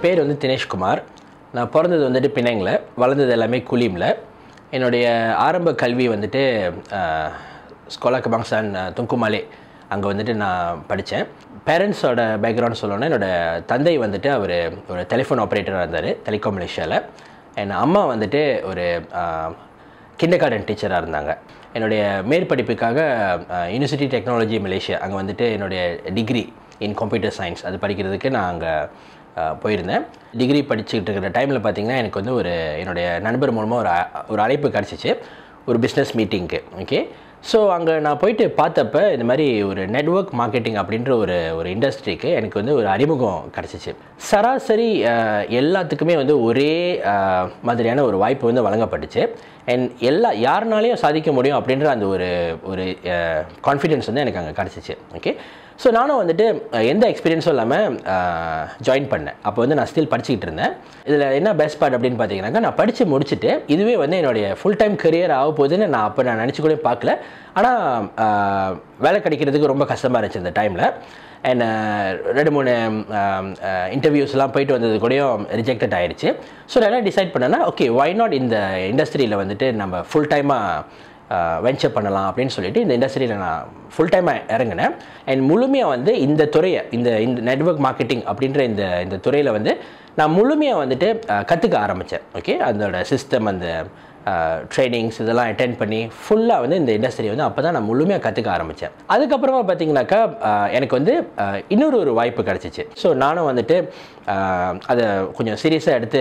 பேர் வந்து தினேஷ்குமார் நான் பிறந்தது வந்துட்டு பிணைங்கில் வளர்ந்தது எல்லாமே குலீமில் என்னுடைய ஆரம்ப கல்வி வந்துட்டு ஸ்கோலா கபாங்சான் துங்குமாலே அங்கே வந்துட்டு நான் படித்தேன் பேரண்ட்ஸோட பேக்ரவுண்ட் சொல்லணும்னா என்னோடய தந்தை வந்துட்டு அவர் ஒரு டெலிஃபோன் ஆப்ரேட்டராக இருந்தார் டெலிகாம் மலேசியாவில் என் அம்மா வந்துட்டு ஒரு கிண்டர் கார்டன் டீச்சராக இருந்தாங்க என்னுடைய மேற்படிப்புக்காக யூனிவர்சிட்டி டெக்னாலஜி மலேசியா அங்கே வந்துட்டு என்னுடைய டிகிரி இன் கம்ப்யூட்டர் சயின்ஸ் அது படிக்கிறதுக்கு நான் அங்கே போயிருந்தேன் டிகிரி படிச்சுக்கிட்டு இருக்கிற டைமில் பார்த்தீங்கன்னா எனக்கு வந்து ஒரு என்னுடைய நண்பர் மூலமாக ஒரு அ- ஒரு அழைப்பு கிடச்சிச்சு ஒரு பிஸ்னஸ் மீட்டிங்க்கு ஓகே ஸோ அங்கே நான் போயிட்டு பார்த்தப்ப இந்த மாதிரி ஒரு நெட்வொர்க் மார்க்கெட்டிங் அப்படின்ற ஒரு ஒரு இண்டஸ்ட்ரிக்கு எனக்கு வந்து ஒரு அறிமுகம் கிடச்சிச்சு சராசரி அஹ், எல்லாத்துக்குமே வந்து ஒரே அஹ், மாதிரியான ஒரு வாய்ப்பு வந்து வழங்கப்பட்டுச்சு அண்ட் எல்லா யாருனாலையும் சாதிக்க முடியும் அப்படின்ற அந்த ஒரு ஒரு கான்ஃபிடென்ஸ் வந்து எனக்கு அங்கே கிடச்சிச்சு ஓகே ஸோ நானும் வந்துட்டு அஹ், எந்த எக்ஸ்பீரியன்ஸும் இல்லாமல் ஜாயின் பண்ணேன் அப்போ வந்து நான் ஸ்டில் படிச்சுக்கிட்டு இருந்தேன் இதில் என்ன பெஸ்ட் பார்ட் அப்படின்னு பார்த்தீங்கன்னாக்கா நான் படித்து முடிச்சுட்டு இதுவே வந்து என்னுடைய ஃபுல் டைம் கரியர் ஆக போகுதுன்னு நான் அப்போ நான் நினச்சி கூட பார்க்கல ஆனால் வேலை கிடைக்கிறதுக்கு ரொம்ப கஷ்டமாக இருந்துச்சு அந்த டைமில் அண்ட் ரெண்டு மூணு இன்டர்வியூஸ்லாம் போயிட்டு வந்தது கூடயும் ரிஜெக்டட் ஆயிடுச்சு ஸோ நான் என்ன டிசைட் பண்ணேன்னா ஓகே வை நாட் இந்த இண்டஸ்ட்ரியில் வந்துட்டு நம்ம ஃபுல் டைமாக வெஞ்சர் பண்ணலாம் அப்படின்னு சொல்லிட்டு இந்த இண்டஸ்ட்ரியில் நான் ஃபுல் டைமாக இறங்கினேன் அண்ட் முழுமையாக வந்து இந்த துறையை இந்த இந்த நெட்வொர்க் மார்க்கெட்டிங் அப்படின்ற இந்த இந்த துறையில் வந்து நான் முழுமையாக வந்துட்டு கற்றுக்க ஆரம்பித்தேன் ஓகே அதோட சிஸ்டம் அந்த ட்ரைனிங்ஸ் இதெல்லாம் அட்டென்ட் பண்ணி ஃபுல்லாக வந்து இந்த இண்டஸ்ட்ரி வந்து அப்போ தான் நான் முழுமையாக கற்றுக்க ஆரம்பித்தேன் அதுக்கப்புறமா பார்த்தீங்கன்னாக்கா அஹ், எனக்கு வந்து அஹ், இன்னொரு ஒரு வாய்ப்பு கிடச்சிச்சு ஸோ நானும் வந்துட்டு அஹ், அதை கொஞ்சம் சீரியஸாக எடுத்து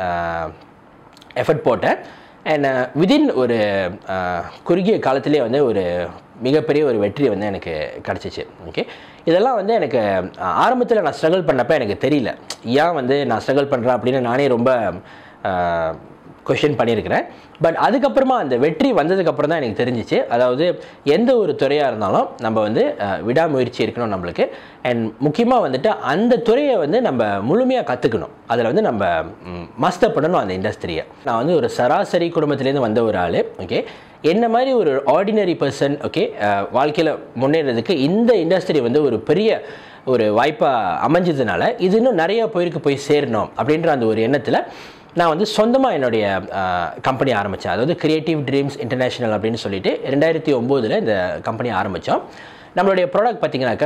எஃபர்ட் போட்டேன் அண்ட் விதின் ஒரு அஹ், குறுகிய காலத்திலே வந்து ஒரு மிகப்பெரிய ஒரு வெற்றி வந்து எனக்கு கிடச்சிச்சு ஓகே இதெல்லாம் வந்து எனக்கு ஆரம்பத்தில் நான் ஸ்ட்ரகிள் பண்ணப்போ எனக்கு தெரியல ஏன் வந்து நான் ஸ்ட்ரகிள் பண்ணுறேன் அப்படின்னு நானே ரொம்ப கொஷின் பண்ணியிருக்கிறேன் பட் அதுக்கப்புறமா அந்த வெற்றி வந்ததுக்கப்புறம் தான் எனக்கு தெரிஞ்சிச்சு அதாவது எந்த ஒரு துறையாக இருந்தாலும் நம்ம வந்து அஹ், விடாமுயற்சி இருக்கணும் நம்மளுக்கு அண்ட் முக்கியமாக வந்துட்டு அந்த துறையை வந்து நம்ம முழுமையாக கற்றுக்கணும் அதில் வந்து நம்ம மஸ்டர் பண்ணணும் அந்த இண்டஸ்ட்ரியை நான் வந்து ஒரு சராசரி குடும்பத்துலேருந்து வந்த ஒரு ஆள் ஓகே என்ன மாதிரி ஒரு ஆர்டினரி பர்சன் ஓகே வாழ்க்கையில் முன்னேறதுக்கு இந்த இண்டஸ்ட்ரி வந்து ஒரு பெரிய ஒரு வாய்ப்பாக அமைஞ்சதுனால இது இன்னும் நிறைய பேருக்கு போய் சேரணும் அப்படின்ற அந்த ஒரு எண்ணத்தில் நான் வந்து சொந்தமாக என்னுடைய கம்பெனி ஆரம்பித்தேன் அதாவது கிரியேட்டிவ் ட்ரீம்ஸ் இன்டர்நேஷனல் அப்படின்னு சொல்லிட்டு ரெண்டாயிரத்தி ஒம்போதில் இந்த கம்பெனி ஆரம்பித்தோம் நம்மளுடைய ப்ராடக்ட் பார்த்தீங்கன்னாக்கா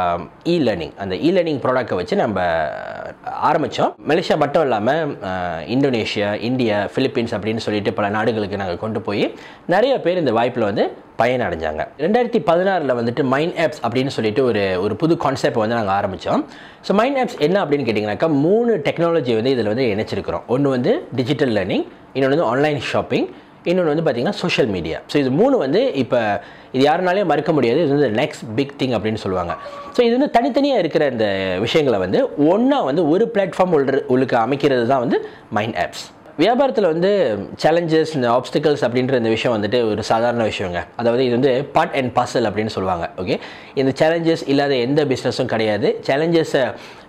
இ லேர்னிங் அந்த இ லேர்னிங் ப்ராடக்ட்டை வச்சு நம்ம ஆரம்பித்தோம் மலேசியா மட்டும் இல்லாமல் இந்தோனேஷியா இந்தியா பிலிப்பீன்ஸ் அப்படின்னு சொல்லிட்டு பல நாடுகளுக்கு நாங்கள் கொண்டு போய் நிறைய பேர் இந்த வாய்ப்பில் வந்து பயன் அடைஞ்சாங்க ரெண்டாயிரத்தி பதினாறில் வந்துட்டு மைண்ட் ஆப்ஸ் அப்படின்னு சொல்லிட்டு ஒரு ஒரு புது கான்செப்ட் வந்து நாங்கள் ஆரம்பித்தோம் ஸோ மைண்ட் ஆப்ஸ் என்ன அப்படின்னு கேட்டிங்கனாக்கா மூணு டெக்னாலஜி வந்து இதில் வந்து இணைச்சிருக்கிறோம் ஒன்று வந்து டிஜிட்டல் லேர்னிங் இன்னொன்று வந்து ஆன்லைன் ஷாப்பிங் இன்னொன்று வந்து பார்த்திங்கன்னா சோஷியல் மீடியா ஸோ இது மூணு வந்து இப்போ இது யாருனாலையும் மறுக்க முடியாது இது வந்து நெக்ஸ்ட் பிக் திங் அப்படின்னு சொல்லுவாங்க ஸோ இது வந்து தனித்தனியாக இருக்கிற இந்த விஷயங்களை வந்து ஒன்றா வந்து ஒரு பிளாட்ஃபார்ம் உள்ள உள்ளுக்கு அமைக்கிறது தான் வந்து மைண்ட் ஆப்ஸ் வியாபாரத்தில் வந்து சேலஞ்சஸ் இந்த ஆப்ஸ்டிகல்ஸ் அப்படின்ற இந்த விஷயம் வந்துட்டு ஒரு சாதாரண விஷயங்க அதாவது இது வந்து பார்ட் அண்ட் பார்சல் அப்படின்னு சொல்லுவாங்க ஓகே இந்த சேலஞ்சஸ் இல்லாத எந்த பிஸ்னஸும் கிடையாது சேலஞ்சஸை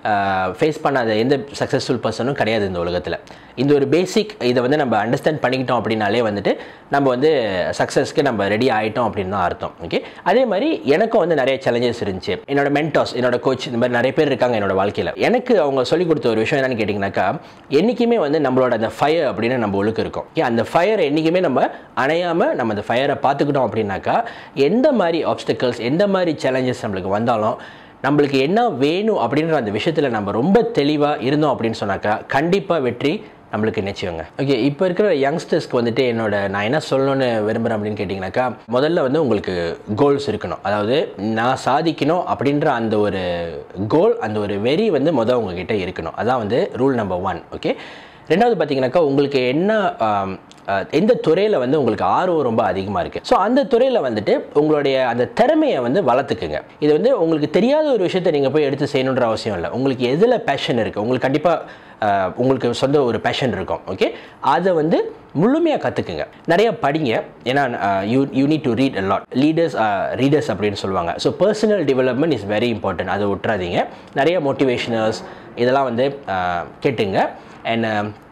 ஃபேஸ் பண்ணாத எந்த சக்ஸஸ்ஃபுல் பர்சனும் கிடையாது இந்த உலகத்தில் இந்த ஒரு பேசிக் இதை வந்து நம்ம அண்டர்ஸ்டாண்ட் பண்ணிக்கிட்டோம் அப்படின்னாலே வந்துட்டு நம்ம வந்து சக்ஸஸ்க்கு நம்ம ரெடி ஆகிட்டோம் அப்படின்னு தான் அர்த்தம் ஓகே அதே மாதிரி எனக்கும் வந்து நிறைய சேலஞ்சஸ் இருந்துச்சு என்னோட மென்டாஸ் என்னோட கோச் இந்த மாதிரி நிறைய பேர் இருக்காங்க என்னோட வாழ்க்கையில் எனக்கு அவங்க சொல்லிக் கொடுத்த ஒரு விஷயம் என்னன்னு கேட்டிங்கனாக்கா என்றைக்குமே வந்து நம்மளோட அந்த ஃபயர் அப்படின்னு நம்ம ஒழுக்கு இருக்கும் ஏன் அந்த ஃபயர் என்றைக்குமே நம்ம அணையாமல் நம்ம அந்த ஃபயரை பார்த்துக்கிட்டோம் அப்படின்னாக்கா எந்த மாதிரி ஆப்ஸ்டிக்கல்ஸ் எந்த மாதிரி சேலஞ்சஸ் நம்மளுக்கு வந்தாலும் நம்மளுக்கு என்ன வேணும் அப்படின்ற அந்த விஷயத்தில் நம்ம ரொம்ப தெளிவாக இருந்தோம் அப்படின்னு சொன்னாக்கா கண்டிப்பாக வெற்றி நம்மளுக்கு நிச்சயங்க ஓகே இப்போ இருக்கிற யங்ஸ்டர்ஸ்க்கு வந்துட்டு என்னோட நான் என்ன சொல்லணும்னு விரும்புகிறேன் அப்படின்னு கேட்டிங்கனாக்கா முதல்ல வந்து உங்களுக்கு கோல்ஸ் இருக்கணும் அதாவது நான் சாதிக்கணும் அப்படின்ற அந்த ஒரு கோல் அந்த ஒரு வெறி வந்து முதல் உங்ககிட்ட இருக்கணும் அதான் வந்து ரூல் நம்பர் ஒன் ஓகே ரெண்டாவது பார்த்தீங்கன்னாக்கா உங்களுக்கு என்ன ஆம், அஹ், எந்த துறையில் வந்து உங்களுக்கு ஆர்வம் ரொம்ப அதிகமாக இருக்குது ஸோ அந்த துறையில் வந்துட்டு உங்களுடைய அந்த திறமையை வந்து வளர்த்துக்குங்க இது வந்து உங்களுக்கு தெரியாத ஒரு விஷயத்தை நீங்கள் போய் எடுத்து செய்யணுன்ற அவசியம் இல்லை உங்களுக்கு எதில் பேஷன் இருக்குது உங்களுக்கு கண்டிப்பாக உங்களுக்கு சொந்த ஒரு பேஷன் இருக்கும் ஓகே அதை வந்து முழுமையாக கற்றுக்குங்க நிறைய படிங்க ஏன்னா you you need to read lot leaders readers அப்படின்னு சொல்லுவாங்க so personal development is very important அதை விட்டுறாதீங்க நிறைய மோட்டிவேஷனல்ஸ் இதெல்லாம் வந்து அஹ், கேட்டுங்க அண்ட்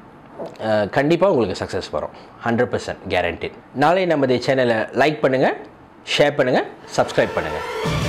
கண்டிப்பாக உங்களுக்கு சக்ஸஸ் வரும் ஹண்ட்ரட் பர்சன்ட் கேரண்டி நாளை நமது சேனலை லைக் பண்ணுங்கள் ஷேர் பண்ணுங்கள் சப்ஸ்கிரைப் பண்ணுங்கள்